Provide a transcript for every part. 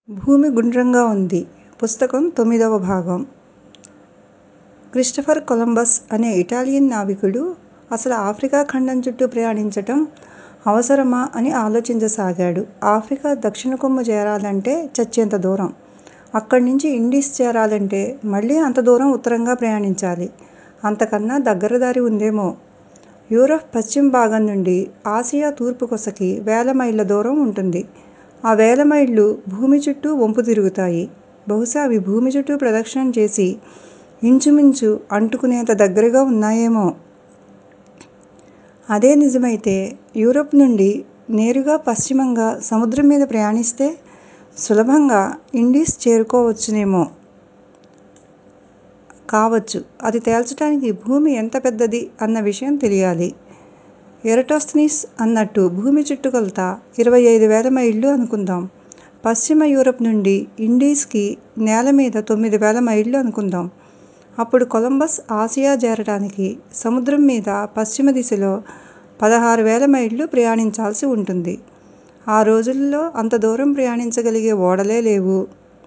భూమి గుండ్రంగా ఉంది పుస్తకం తొమ్మిదవ భాగం క్రిస్టఫర్ కొలంబస్ అనే ఇటాలియన్ నావికుడు అసలు ఆఫ్రికా ఖండం చుట్టూ ప్రయాణించటం అవసరమా అని ఆలోచించసాగాడు. ఆఫ్రికా దక్షిణ కొమ్ము చేరాలంటే చచ్చేంత దూరం. అక్కడ్నుంచి ఇండీస్ చేరాలంటే మళ్ళీ అంత దూరం ఉత్తరంగా ప్రయాణించాలి. అంతకన్నా దగ్గర దారి ఉందేమో! యూరప్ పశ్చిమ భాగం నుండి ఆసియా తూర్పు కొసకి వేల మైళ్ళ దూరం ఉంటుంది. ఆ వేల మైళ్ళు భూమి చుట్టూ వంపు తిరుగుతాయి. బహుశా అవి భూమి చుట్టూ ప్రదక్షిణం చేసి ఇంచుమించు అంటుకునేంత దగ్గరగా ఉన్నాయేమో! అదే నిజమైతే యూరప్ నుండి నేరుగా పశ్చిమంగా సముద్రం మీద ప్రయాణిస్తే సులభంగా ఇండీస్ చేరుకోవచ్చునేమో! కావచ్చు. అది తేల్చటానికి భూమి ఎంత పెద్దది అన్న విషయం తెలియాలి. ఎరటోస్థెనీస్ అన్నట్టు భూమి చుట్టుకొలత ఇరవై ఐదు వేల మైళ్ళు అనుకుందాం. పశ్చిమ యూరప్ నుండి ఇండీస్ కి నేల మీద తొమ్మిది వేల మైళ్ళు అనుకుందాం. అప్పుడు కొలంబస్ ఆసియా చేరటానికి సముద్రం మీద పశ్చిమ దిశలో పదహారు వేల మైళ్ళు ప్రయాణించాల్సి ఉంటుంది. ఆ రోజుల్లో అంత దూరం ప్రయాణించగలిగే ఓడలే లేవు.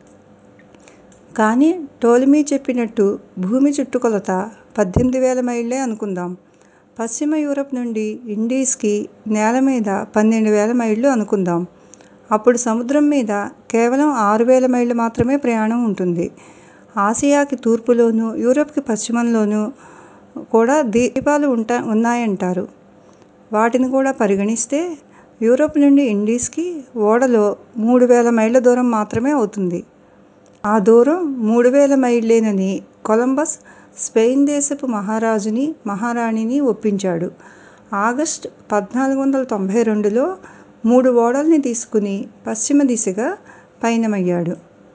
కానీ టోలెమీ చెప్పినట్టు భూమి చుట్టుకొలత పద్దెనిమిది వేల మైళ్ళే అనుకుందాం. పశ్చిమ యూరప్ నుండి ఇండీస్ కి నేల మీద పన్నెండు వేల మైళ్ళు అనుకుందాం. అప్పుడు సముద్రం మీద కేవలం ఆరు వేల మైళ్ళు మాత్రమే ప్రయాణం ఉంటుంది. ఆసియాకి తూర్పులోనూ, యూరప్ కి పశ్చిమంలోనూ కూడా ద్వీపాలు ఉన్నాయంటారు. వాటిని కూడా పరిగణిస్తే యూరప్ నుండి ఇండీస్ కి ఓడలో మూడు వేల మైళ్ళ దూరం మాత్రమే అవుతుంది. ఆ దూరం మూడు వేల మైళ్ళేనని కొలంబస్ స్పెయిన్ దేశపు మహారాజుని, మహారాణిని ఒప్పించాడు. ఆగస్టు పద్నాలుగు వందల తొంభై రెండులో మూడు ఓడల్ని తీసుకుని పశ్చిమ దిశగా పయనమయ్యాడు.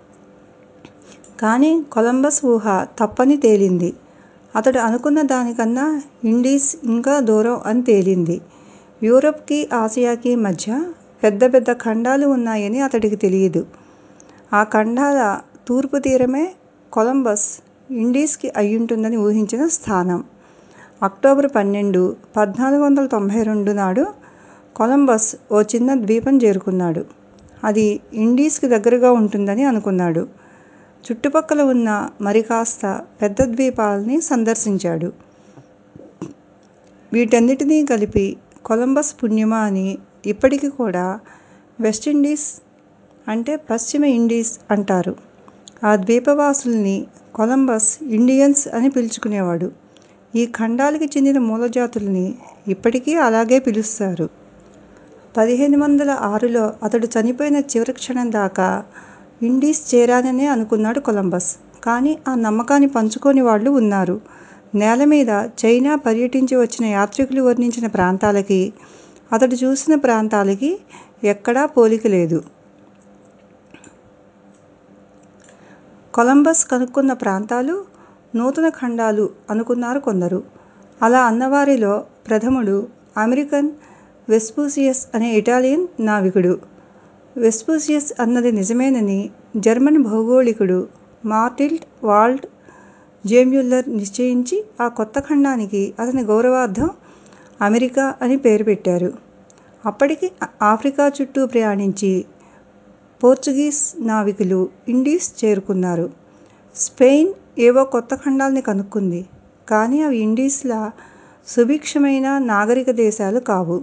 కానీ కొలంబస్ ఊహ తప్పని తేలింది. అతడు అనుకున్న దానికన్నా ఇండీస్ ఇంకా దూరం అని తేలింది. యూరప్ కీ, ఆసియాకి మధ్య పెద్ద పెద్ద ఖండాలు ఉన్నాయని అతడికి తెలియదు. ఆ ఖండాల తూర్పు తీరమే కొలంబస్ ఇండీస్ కి అయ్యుంటుందని ఊహించిన స్థానం. అక్టోబరు పన్నెండు, పద్నాలుగు వందల తొంభై రెండు నాడు కొలంబస్ ఓ చిన్న ద్వీపం చేరుకున్నాడు. అది ఇండీస్ కి దగ్గరగా ఉంటుందని అనుకున్నాడు. చుట్టుపక్కల ఉన్న మరికాస్త పెద్ద ద్వీపాల్ని సందర్శించాడు. వీటన్నిటినీ కలిపి కొలంబస్ పుణ్యమా అని ఇప్పటికి కూడా వెస్టిండీస్ అంటే పశ్చిమ ఇండీస్ అంటారు. ఆ ద్వీపవాసుల్ని కొలంబస్ ఇండియన్స్ అని పిలుచుకునేవాడు. ఈ ఖండాలకి చెందిన మూలజాతుల్ని ఇప్పటికీ అలాగే పిలుస్తారు. పదిహేను వందల ఆరులో అతడు చనిపోయిన చివరి క్షణం దాకా ఇండీస్ చేరాననే అనుకున్నాడు కొలంబస్. కానీ ఆ నమ్మకాన్ని పంచుకోని వాళ్ళు ఉన్నారు. నేల మీద చైనా పర్యటించి వచ్చిన యాత్రికులు వర్ణించిన ప్రాంతాలకీ, అతడు చూసిన ప్రాంతాలకీ ఎక్కడా పోలిక లేదు. కొలంబస్ కనుక్కున్న ప్రాంతాలు నూతన ఖండాలు అనుకున్నారు కొందరు. అలా అన్నవారిలో ప్రథముడు అమెరికన్ వెస్పూసియస్ అనే ఇటాలియన్ నావికుడు. వెస్పూసియస్ అన్నది నిజమేనని జర్మన్ భౌగోళికుడు మార్టిల్డ్ వాల్డ్ జేమ్యుల్లర్ నిశ్చయించి ఆ కొత్త ఖండానికి అతని గౌరవార్ధం అమెరికా అని పేరు పెట్టారు. అప్పటికి ఆఫ్రికా చుట్టూ ప్రయాణించి పోర్చుగీస్ నావికులు ఇండీస్ చేరుకున్నారు. స్పెయిన్ ఏవో కొత్త ఖండాల్ని కనుక్కుంది. కానీ అవి ఇండీస్ లా సుభిక్షమైన నాగరిక దేశాలు కావు.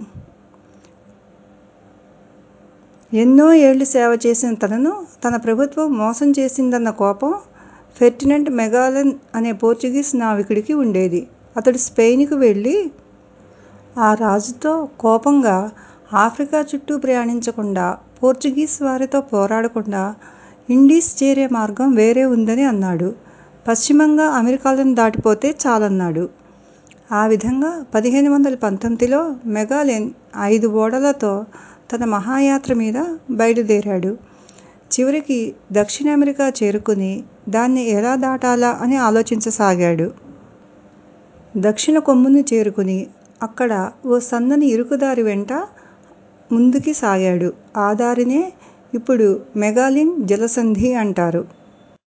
ఎన్నో ఏళ్ళు సేవ చేసిన తనను తన ప్రభుత్వం మోసం చేసిందన్న కోపం ఫెర్డినెంట్ మెగాలెన్ అనే పోర్చుగీస్ నావికుడికి ఉండేది. అతడు స్పెయిన్ కు వెళ్ళి ఆ రాజుతో కోపంగా ఆఫ్రికా చుట్టూ ప్రయాణించకుండా, పోర్చుగీస్ వారితో పోరాడకుండా ఇండీస్ చేరే మార్గం వేరే ఉందని అన్నాడు. పశ్చిమంగా అమెరికాలను దాటిపోతే చాలన్నాడు. ఆ విధంగా పదిహేను వందల పంతొమ్మిదిలో మెగాలెన్ ఐదు ఓడలతో తన మహాయాత్ర మీద బయలుదేరాడు. చివరికి దక్షిణ అమెరికా చేరుకుని దాన్ని ఎలా దాటాలా అని ఆలోచించసాగాడు. దక్షిణ కొమ్ముని చేరుకుని అక్కడ ఓ సన్నని ఇరుకుదారి వెంట ముందుకి సాగాడు. ఆ దారినే ఇప్పుడు మెగాలిన్ జలసంధి అంటారు.